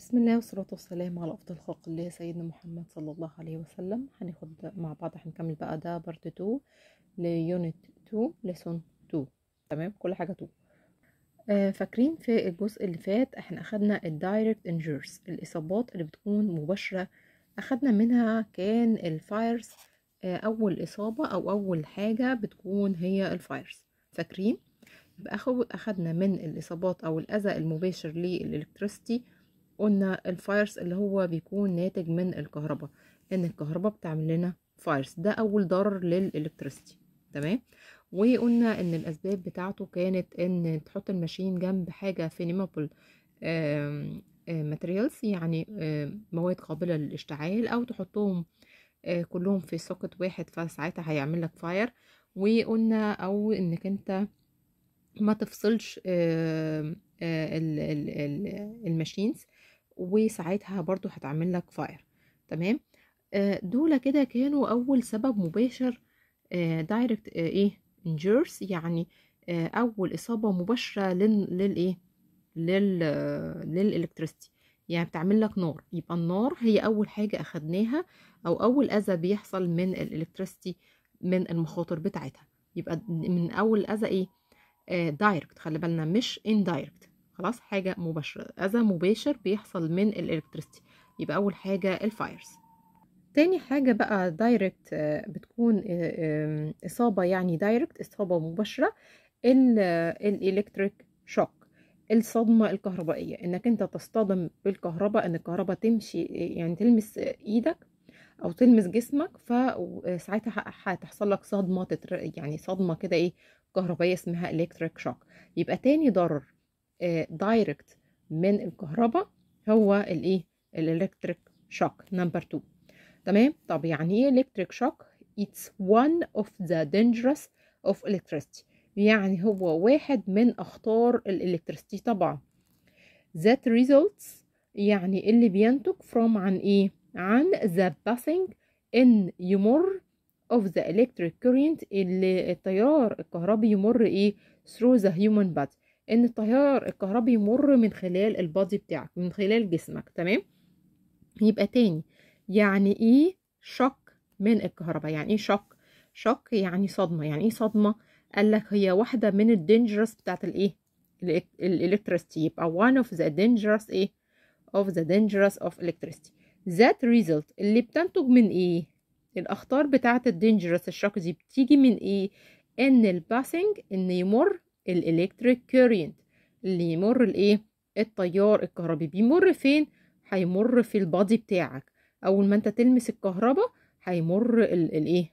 بسم الله والصلاة والسلام على أفضل خلق الله سيدنا محمد صلى الله عليه وسلم هناخد مع بعض هنكمل بقى ده بارت 2 ليونت 2 لسون 2 تمام كل حاجة 2 آه فاكرين في الجزء اللي فات احنا أخدنا الدايركت انجرز الإصابات اللي بتكون مباشرة أخدنا منها كان الفايرز آه أول إصابة أو أول حاجة بتكون هي الفايرز فاكرين يبقى أخدنا من الإصابات أو الأذى المباشر للإلكتريستي قلنا الفايرز اللي هو بيكون ناتج من الكهرباء ان الكهرباء بتعمل لنا فايرز ده اول ضرر للالكتريستي تمام وقلنا ان الاسباب بتاعته كانت ان تحط الماشين جنب حاجه فينيمابل ماتريالز يعني مواد قابله للاشتعال او تحطهم كلهم في سوكت واحد فساعتها هيعمل لك فاير وقلنا او انك انت ما تفصلش الماشينز وساعتها برضو هتعمل لك فاير تمام دول كده كانوا اول سبب مباشر دايركت ايه انجيرز يعني اول اصابه مباشره لل للايه لل للالكتريستي يعني بتعمل لك نار يبقى النار هي اول حاجه اخدناها او اول اذى بيحصل من الالكتريستي من المخاطر بتاعتها يبقى من اول اذى ايه دايركت خلي بالنا مش اندايركت خلاص حاجة مباشرة أذى مباشر بيحصل من الإلكتريستي يبقى أول حاجة الفايرز تاني حاجة بقى دايركت بتكون إصابة يعني دايركت إصابة مباشرة الإلكتريك شوك الصدمة الكهربائية إنك أنت تصطدم بالكهرباء إن الكهرباء تمشي يعني تلمس إيدك أو تلمس جسمك فساعتها هتحصل لك صدمة تتر... يعني صدمة كده إيه كهربائية اسمها إلكتريك شوك يبقى تاني ضرر دايركت من الكهرباء هو الايه الالكتريك شوك نمبر 2 تمام طب يعني ايه الكتريك شوك it's one of the dangerous of electricity يعني هو واحد من اخطار الالكتريستي طبعا that results يعني اللي بينتج from عن ايه عن the passing in يمر of the electric current اللي التيار الكهربي يمر ايه through the human body ان التيار الكهربي يمر من خلال البادي بتاعك من خلال جسمك تمام يبقى تاني يعني ايه شوك من الكهرباء يعني ايه شوك شوك يعني صدمه يعني ايه صدمه قال لك هي واحده من الدينجرس بتاعت الايه الالكتريستي يبقى one of the dangerous ايه of the dangerous of electricity that result اللي بتنتج من ايه الاخطار بتاعت الدينجرس الشوك دي بتيجي من ايه ان الباسنج ان يمر الالكتريك كورينت اللي يمر الايه التيار الكهربي بيمر فين هيمر في البادي بتاعك اول ما انت تلمس الكهرباء هيمر الايه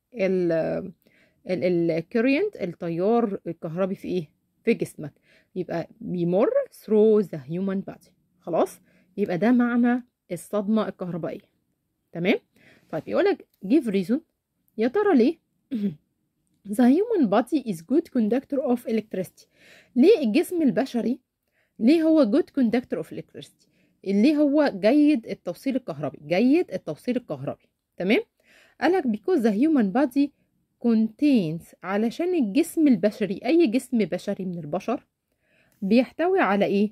الكورينت التيار الكهربي في ايه في جسمك يبقى بيمر through the human body خلاص يبقى ده معنى الصدمة الكهربائية تمام طيب يقولك give reason يا ترى ليه The human body is good conductor of electricity. ليه الجسم البشري ليه هو good conductor of electricity؟ ليه هو جيد التوصيل الكهربي جيد التوصيل الكهربي تمام؟ قالك because the human body contains علشان الجسم البشري أي جسم بشري من البشر بيحتوي على إيه؟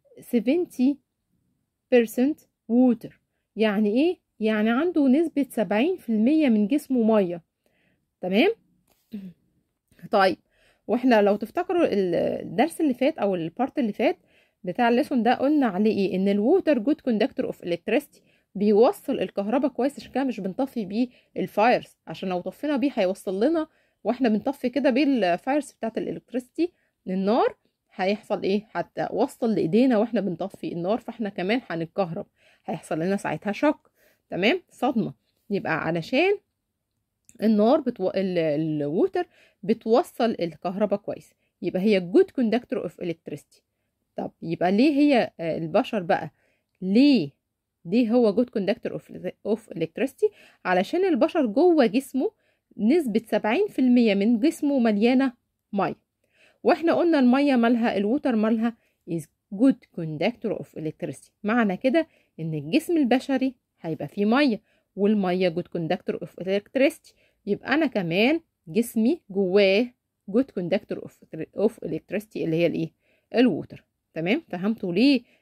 70% water يعني إيه؟ يعني عنده نسبة 70% من جسمه مية تمام؟ طيب واحنا لو تفتكروا الدرس اللي فات او البارت اللي فات بتاع الليسون ده قلنا عليه ايه ان الووتر جود كوندكتور اوف الكتريستي بيوصل الكهرباء كويس عشان كده مش بنطفي بيه الفايرز عشان لو طفينا بيه هيوصل لنا واحنا بنطفي كده بيه الفايرز بتاعت الالكتريستي النار هيحصل ايه هتوصل لايدينا واحنا بنطفي النار فاحنا كمان هنتكهرب هيحصل لنا ساعتها شوك تمام صدمه يبقى علشان النار بتو... الووتر بتوصل الكهرباء كويس يبقى هي جود كوندكتور اوف الكتريستي طب يبقى ليه هي البشر بقى ليه ليه هو جود كوندكتور اوف اوف الكتريستي علشان البشر جوه جسمه نسبة 70% من جسمه مليانة مية واحنا قلنا المية مالها الووتر مالها is good conductor of electricity معنى كده ان الجسم البشري هيبقى فيه مية والمية جود كوندكتور اوف electricity يبقى انا كمان جسمي جواه جود كوندكتور اوف اوف الكتريستي اللي هي الايه الووتر تمام فهمتوا ليه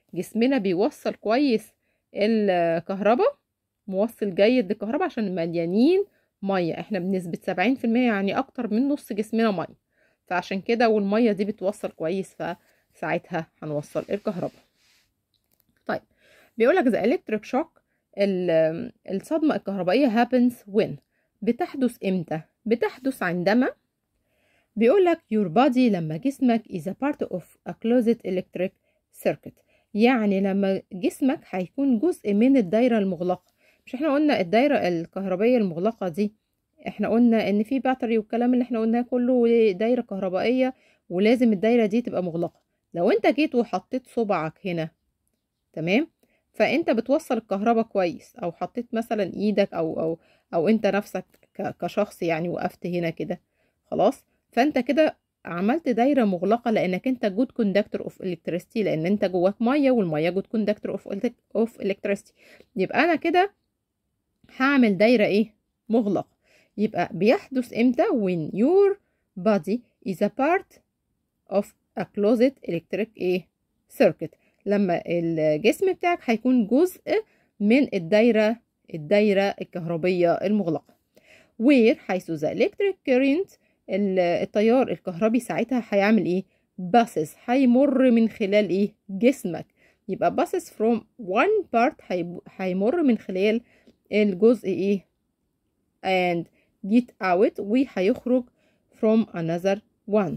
جسمنا بيوصل كويس الكهرباء موصل جيد للكهرباء عشان مليانين ميه احنا بنسبة سبعين في المية يعني اكتر من نص جسمنا ميه فعشان كده والميه دي بتوصل كويس فساعتها هنوصل الكهرباء طيب بيقولك the electric shock الصدمة الكهربائية happens when بتحدث امتى بتحدث عندما بيقولك your body لما جسمك is a part of a closed electric circuit يعني لما جسمك هيكون جزء من الدايرة المغلقة مش احنا قلنا الدايرة الكهربائية المغلقة دي احنا قلنا ان في باتري والكلام اللي احنا قلناه كله دايرة كهربائية ولازم الدايرة دي تبقى مغلقة لو انت جيت وحطيت صبعك هنا تمام فانت بتوصل الكهرباء كويس او حطيت مثلا ايدك او او او انت نفسك كشخص يعني وقفت هنا كده خلاص فانت كده عملت دايره مغلقه لانك انت جود كوندكتور اوف الكتريستي لان انت جواك ميه والميه جود كوندكتور اوف اوف الكتريستي يبقى انا كده هعمل دايره ايه مغلقه يبقى بيحدث امتى when your body is a part of a closed electric ايه circuit لما الجسم بتاعك هيكون جزء من الدايرة الدايرة الكهربية المغلقة where حيث the electric current التيار الكهربي ساعتها هيعمل ايه passes هيمر من خلال ايه جسمك يبقى passes from one part هيمر من خلال الجزء ايه and get out وهيخرج from another one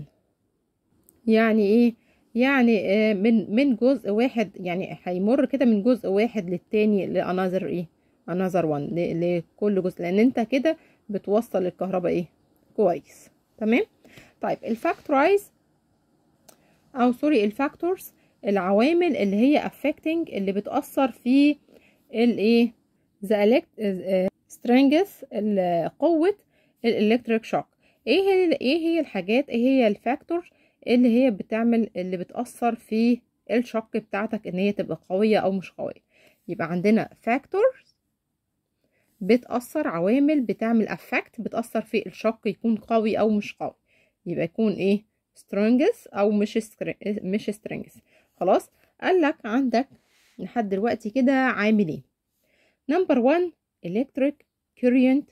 يعني ايه يعني من من جزء واحد يعني هيمر كده من جزء واحد للتاني لانذر ايه انذر وان لكل جزء لان انت كده بتوصل الكهرباء ايه كويس تمام طيب الفاكتورايز او سوري الفاكتورز العوامل اللي هي affecting اللي بتأثر في الايه the strength قوة الالكتريك شوك ايه هي ايه هي الحاجات ايه هي الفاكتور اللي هي بتعمل اللي بتأثر في الشوك بتاعتك ان هي تبقى قوية او مش قوية يبقى عندنا factors بتأثر عوامل بتعمل effect بتأثر في الشوك يكون قوي او مش قوي يبقى يكون ايه strongest او مش مش strongest خلاص قال لك عندك لحد دلوقتي كده عاملين نمبر 1 electric current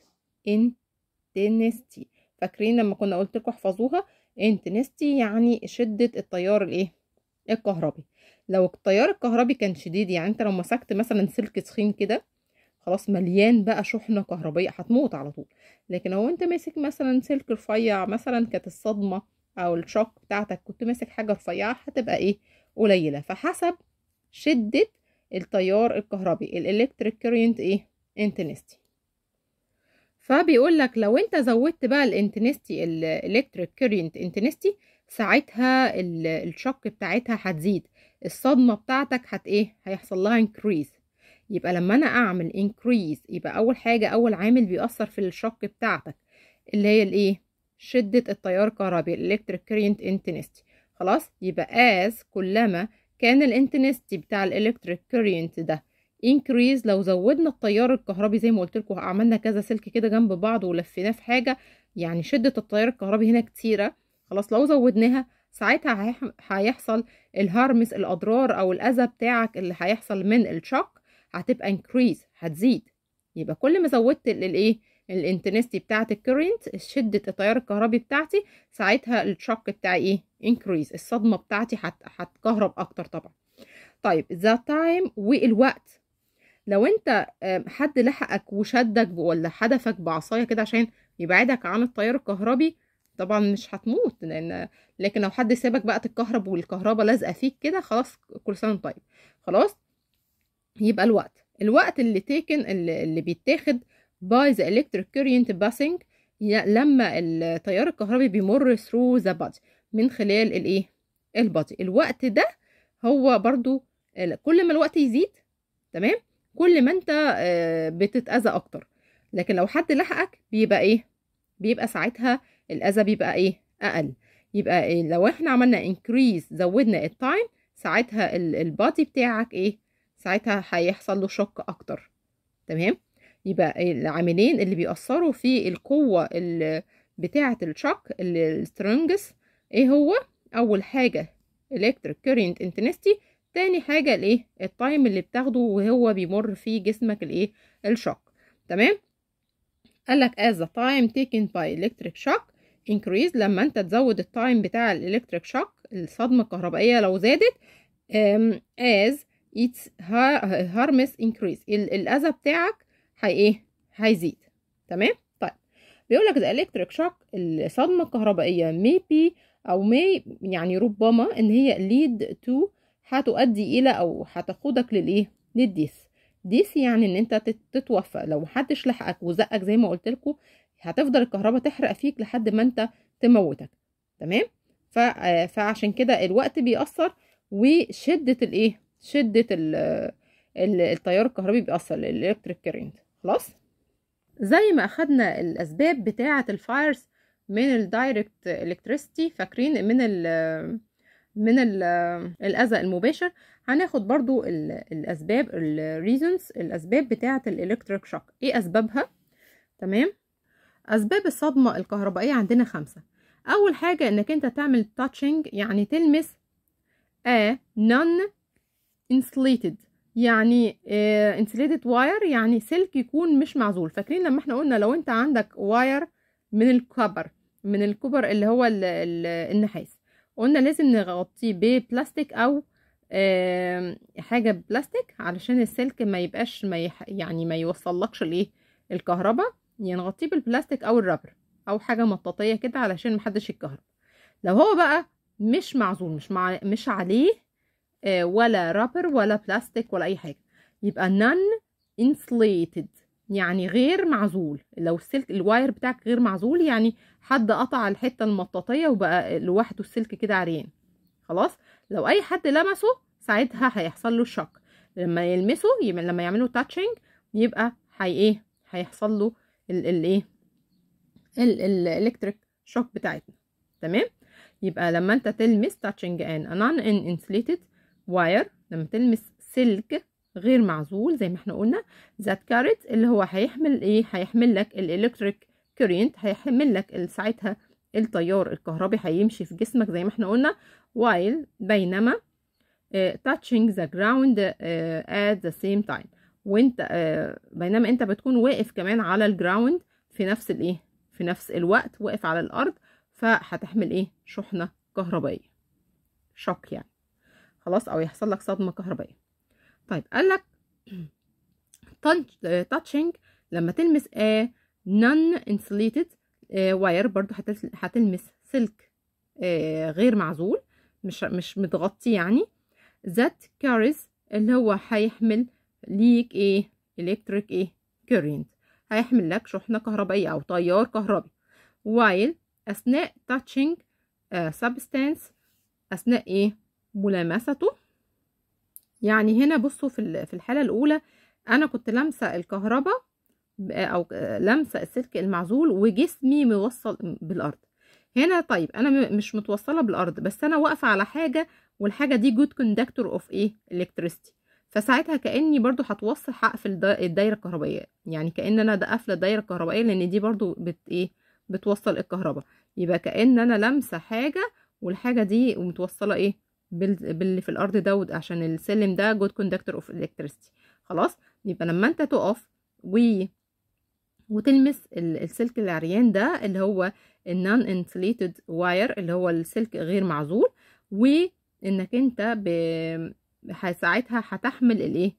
intensity فاكرين لما كنا قلت لكم احفظوها انتنستي يعني شدة التيار الايه الكهربي لو التيار الكهربي كان شديد يعني انت لو مسكت مثلا سلك تخين كده خلاص مليان بقى شحنة كهربية هتموت على طول لكن لو انت ماسك مثلا سلك رفيع مثلا كانت الصدمة او الشوك بتاعتك كنت ماسك حاجة رفيعة هتبقى ايه قليلة فحسب شدة التيار الكهربي الالكتريك كورنت ايه انتنستي فبيقول لك لو انت زودت بقى الانتنستي الالكتريك كورنت انتنستي ساعتها الشوك بتاعتها هتزيد الصدمه بتاعتك هت ايه هيحصل لها انكريز يبقى لما انا اعمل انكريز يبقى اول حاجه اول عامل بيأثر في الشوك بتاعتك اللي هي الايه شده التيار الكهربي الالكتريك كورنت انتنستي خلاص يبقى از كلما كان الانتنستي بتاع الالكتريك كورنت ده انكريز لو زودنا التيار الكهربي زي ما قلت لكم عملنا كذا سلك كده جنب بعض ولفيناه في حاجه يعني شده التيار الكهربي هنا كتيره خلاص لو زودناها ساعتها هيحصل الهارمس الاضرار او الاذى بتاعك اللي هيحصل من الشوك هتبقى انكريز هتزيد يبقى كل ما زودت الايه الانتنستي بتاعت الكورنت شده التيار الكهربي بتاعتي ساعتها الشوك بتاعي ايه انكريز الصدمه بتاعتي هتكهرب اكتر طبعا طيب ذا تايم والوقت لو انت حد لحقك وشدك ولا حدفك بعصايه كده عشان يبعدك عن التيار الكهربي طبعا مش هتموت لان لكن لو حد سابك بقى تتكهرب والكهرباء لازقه فيك كده خلاص كل سنه طيب خلاص يبقى الوقت الوقت اللي تيكن اللي, اللي بيتاخد باي ذا الكتريك كورنت باسنج لما التيار الكهربي بيمر ثرو ذا بادي من خلال الايه البادي الوقت ده هو برضو كل ما الوقت يزيد تمام كل ما انت بتتأذى اكتر لكن لو حد لحقك بيبقى ايه بيبقى ساعتها الاذى بيبقى ايه اقل يبقى إيه لو احنا عملنا انكريز زودنا التايم ساعتها البادي بتاعك ايه ساعتها هيحصل له شوك اكتر تمام يبقى العاملين اللي بيأثروا في القوة بتاعة الشوك السترونجس ايه هو اول حاجة electric current intensity تاني حاجة الايه التايم اللي بتاخده وهو بيمر في جسمك الايه الشوك تمام قالك as the time taken by electric shock increase لما انت تزود التايم بتاع الالكتريك شوك الصدمة الكهربائية لو زادت um, as its harmless increase الأذى بتاعك هي ايه هيزيد تمام طيب بيقول لك the electric shock الصدمة الكهربائية maybe أو may يعني ربما إن هي lead to هتؤدي إلى أو هتقودك للإيه للديث ديث يعني إن أنت تتوفى لو محدش لحقك وزقك زي ما قلت لكم هتفضل الكهرباء تحرق فيك لحد ما أنت تموتك تمام فعشان كده الوقت بيأثر وشدة الإيه شدة التيار الكهربي بيأثر الإلكتريك كارنت خلاص زي ما أخدنا الأسباب بتاعة الفايرز من الدايركت الكتريستي فاكرين من ال من ال الأذى المباشر هناخد برضو الأسباب الريزونز الأسباب بتاعة الإلكتريك شوك إيه أسبابها تمام أسباب الصدمة الكهربائية عندنا خمسة أول حاجة إنك أنت تعمل تاتشنج يعني تلمس a non insulated يعني uh, insulated wire يعني سلك يكون مش معزول فاكرين لما احنا قلنا لو انت عندك واير من الكبر من الكبر اللي هو ال ال النحاس قلنا لازم نغطيه ببلاستيك او آه حاجة بلاستيك علشان السلك ما يبقاش ما يح يعني ما يوصلكش الايه الكهرباء يعني نغطيه بالبلاستيك او الرابر او حاجة مطاطية كده علشان محدش يتكهرب لو هو بقى مش معزول مش مع مش عليه آه ولا رابر ولا بلاستيك ولا اي حاجة يبقى non insulated يعني غير معزول لو السلك الواير بتاعك غير معزول يعني حد قطع الحته المطاطيه وبقى لوحده السلك كده عريان خلاص لو اي حد لمسه ساعتها هيحصل له شوك لما يلمسه يبقى لما يعملوا تاتشنج يبقى هي ايه هيحصل له الايه الالكتريك شوك بتاعتنا تمام يبقى لما انت تلمس تاتشنج ان non insulated wire لما تلمس سلك غير معزول زي ما احنا قلنا ذات كارت اللي هو هيحمل ايه هيحمل لك الالكتريك كورينت هيحمل لك ساعتها التيار الكهربي هيمشي في جسمك زي ما احنا قلنا while بينما uh, touching the ground uh, at the same time وانت uh, بينما انت بتكون واقف كمان على الجراوند في نفس الايه في نفس الوقت واقف على الارض فهتحمل ايه شحنه كهربائيه شوك يعني خلاص او يحصل لك صدمه كهربائيه طيب قال لك تاتشنج لما تلمس a non insulated واير برضو هتلمس سلك غير معزول مش مش متغطي يعني that carries اللي هو هيحمل ليك ايه electric ايه current هيحمل لك شحنة كهربائية أو تيار كهربي while أثناء touching uh, substance أثناء ايه ملامسته يعني هنا بصوا في في الحاله الاولى انا كنت لامسه الكهرباء او لامسه السلك المعزول وجسمي موصل بالارض هنا طيب انا مش متوصله بالارض بس انا واقفه على حاجه والحاجه دي جود كوندكتور اوف ايه الكتريستي فساعتها كاني برضو هتوصل هقفل الدايره الكهربائيه يعني كان انا ده قافله الدايره الكهربائيه لان دي برضو بت ايه بتوصل الكهرباء يبقى كان انا لامسه حاجه والحاجه دي متوصله ايه باللي في الارض ده عشان السلم ده جود كوندكتور اوف الكتريستي خلاص يبقى لما انت تقف و وتلمس السلك العريان ده اللي هو النون انسليتد واير اللي هو السلك غير معزول وانك انت ب... ساعتها هتحمل الايه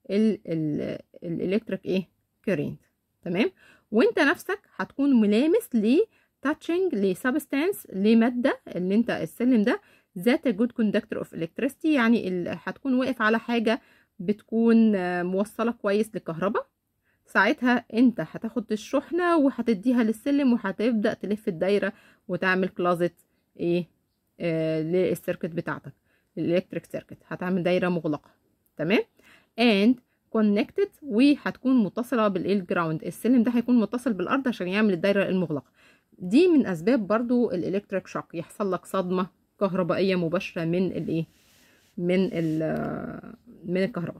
الالكتريك ايه كورينت تمام وانت نفسك هتكون ملامس ل تاتشنج لسبستانس لماده اللي انت السلم ده ذات جود كوندكتور اوف الكتريستي يعني هتكون واقف على حاجه بتكون موصله كويس للكهرباء ساعتها انت هتاخد الشحنه وهتديها للسلم وهتبدا تلف الدايره وتعمل كلازت ايه آه للسيركت بتاعتك الالكتريك سيركت هتعمل دايره مغلقه تمام and connected وهتكون متصله بالجراوند السلم ده هيكون متصل بالارض عشان يعمل الدايره المغلقه دي من اسباب برضو الالكتريك شوك يحصل لك صدمه كهربائيه مباشره من الايه من ال من الكهرباء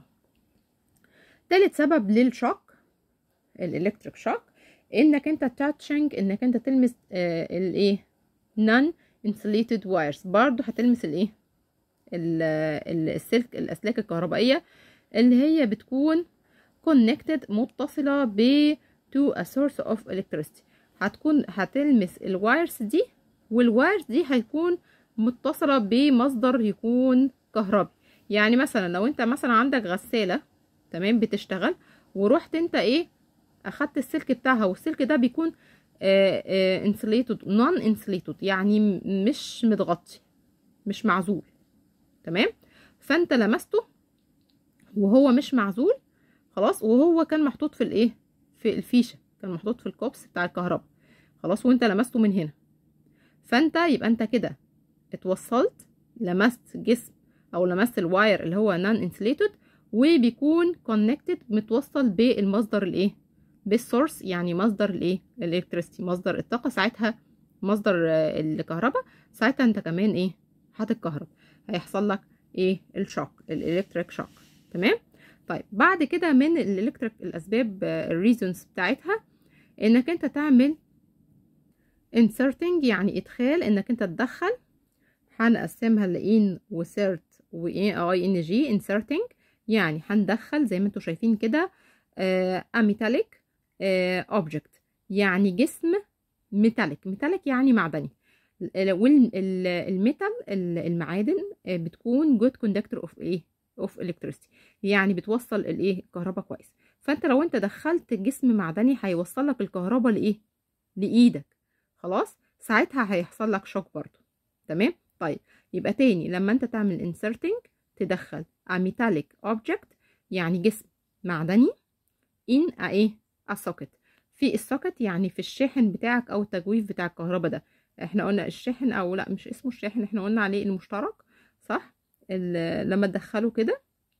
تالت سبب للشوك الالكتريك شوك انك انت تاتشنج انك انت تلمس آه الايه نون insulated wires برضو هتلمس الايه السلك الاسلاك الكهربائيه اللي هي بتكون connected متصله ب to a source of electricity هتكون هتلمس الوايرز دي والوايرز دي هيكون متصله بمصدر يكون كهربي يعني مثلا لو انت مثلا عندك غساله تمام بتشتغل ورحت انت ايه اخدت السلك بتاعها والسلك ده بيكون انسليتد نون انسليتد يعني مش متغطي مش معزول تمام فانت لمسته وهو مش معزول خلاص وهو كان محطوط في الايه في الفيشه كان محطوط في الكوبس بتاع الكهرباء خلاص وانت لمسته من هنا فانت يبقى انت كده اتوصلت لمست جسم او لمست الواير اللي هو نون انسليتد وبيكون كونكتد متوصل بالمصدر الايه بالسورس يعني مصدر الايه الالكتريستي مصدر الطاقه ساعتها مصدر الكهرباء ساعتها انت كمان ايه هتتكهرب هيحصل لك ايه الشوك الالكتريك شوك تمام طيب بعد كده من الالكتريك الاسباب الريزونز بتاعتها انك انت تعمل inserting يعني ادخال انك انت تدخل هنقسمها لإن وسيرت وإي اي ان جي inserting يعني هندخل زي ما انتوا شايفين كده اميتاليك اوبجكت يعني جسم ميتاليك ميتاليك يعني معدني والميتال المعادن بتكون جود كوندكتور اوف ايه اوف الكتريستي يعني بتوصل الايه الكهرباء كويس فانت لو انت دخلت جسم معدني هيوصل لك الكهرباء لايه لايدك خلاص ساعتها هيحصل لك شوك برضو تمام طيب يبقى تاني لما انت تعمل inserting تدخل a metallic object يعني جسم معدني in a ايه a socket في السوكت يعني في الشاحن بتاعك او التجويف بتاع الكهرباء ده احنا قلنا الشاحن او لا مش اسمه الشاحن احنا قلنا عليه المشترك صح لما تدخله كده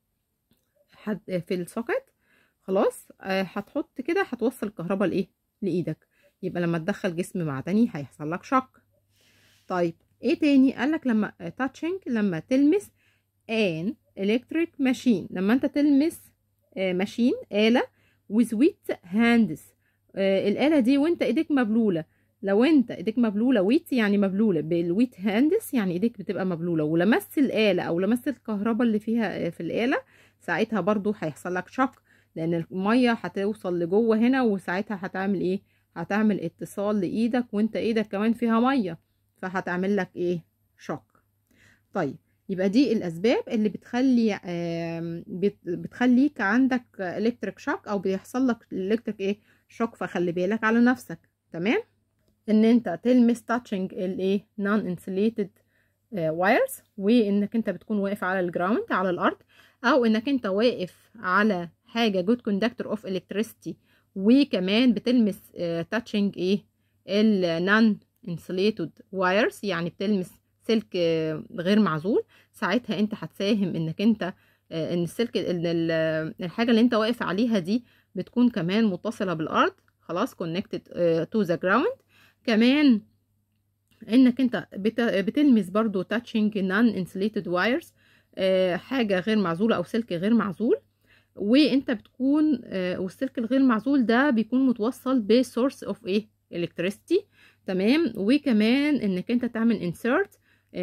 في السوكت خلاص هتحط كده هتوصل الكهرباء لايه لايدك يبقى لما تدخل جسم معدني هيحصل لك شوك طيب ايه تاني قالك لما تاتشنج لما تلمس ان الكتريك ماشين لما انت تلمس ماشين آلة with wet hands الآلة دي وانت ايديك مبلولة لو انت ايديك مبلولة ويت يعني مبلولة بالويت هاندس يعني ايديك بتبقى مبلولة ولمست الآلة او لمست الكهرباء اللي فيها في الآلة ساعتها برضو هيحصل لك شوك لان المية هتوصل لجوه هنا وساعتها هتعمل ايه هتعمل اتصال لايدك وانت ايدك كمان فيها مية فهتعمل لك ايه شوك طيب يبقى دي الاسباب اللي بتخلي بتخليك عندك الكتريك شوك او بيحصل لك الكتريك ايه شوك فخلي بالك على نفسك تمام ان انت تلمس تاتشنج الايه نون انسليتد وايرز وانك انت بتكون واقف على الجراوند على الارض او انك انت واقف على حاجه جود كوندكتور اوف الكتريستي وكمان بتلمس تاتشنج ايه النون انسليتد وايرز يعني بتلمس سلك غير معزول ساعتها انت هتساهم انك انت ان السلك ان الحاجه اللي انت واقف عليها دي بتكون كمان متصله بالارض خلاص connected to the ground كمان انك انت بتلمس برضو touching non insulated wires حاجه غير معزوله او سلك غير معزول وانت بتكون والسلك الغير معزول ده بيكون متوصل بسورس اوف ايه electricity تمام وكمان انك انت تعمل insert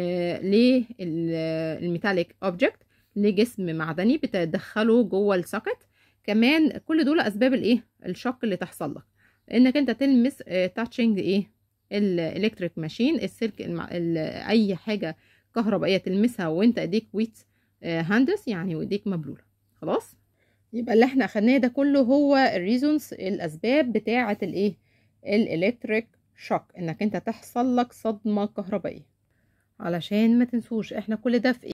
للميتاليك اوبجكت لجسم معدني بتدخله جوه السوكت كمان كل دول اسباب الايه الشوك اللي تحصل لك انك انت تلمس تاتشنج ايه الالكتريك ماشين السلك المع... اي حاجه كهربائيه تلمسها وانت ايديك ويت هاندس يعني وايديك مبلوله خلاص يبقى اللي احنا اخدناه ده كله هو الريزونز الاسباب بتاعه الايه الالكتريك شوك انك انت تحصل لك صدمه كهربائيه علشان ما تنسوش احنا كل ده في